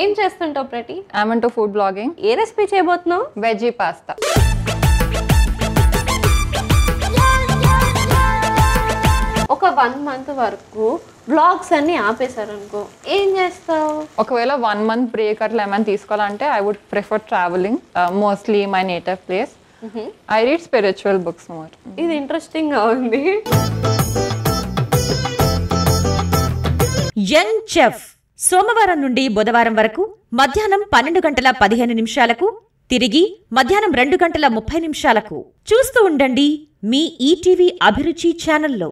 ఏం చేస్తుంటావు ప్రతి I'm into food blogging. ఏ రెసిపీ చేయబోతున్నావు Veggie pasta. ఒక వన్ మంత్ వరకు వ్లాగ్స్ అన్ని ఆపేశారనుకో ఏం చేస్తావు ఒకవేళ వన్ మంత్ బ్రేక్ అట్లా ఏమైనా తీసుకోవాలంటే I would prefer travelling mostly my native place I read spiritual books more ఇది ఇంట్రెస్టింగ్ గా ఉంది యంగ్ చెఫ్ సోమవారం నుండి బుధవారం వరకు మధ్యాహ్నం పన్నెండు గంటల పదిహేను నిమిషాలకు తిరిగి మధ్యాహ్నం రెండు గంటల ముప్పై నిమిషాలకు చూస్తూ ఉండండి మీ ఈటీవీ అభిరుచి ఛానల్లో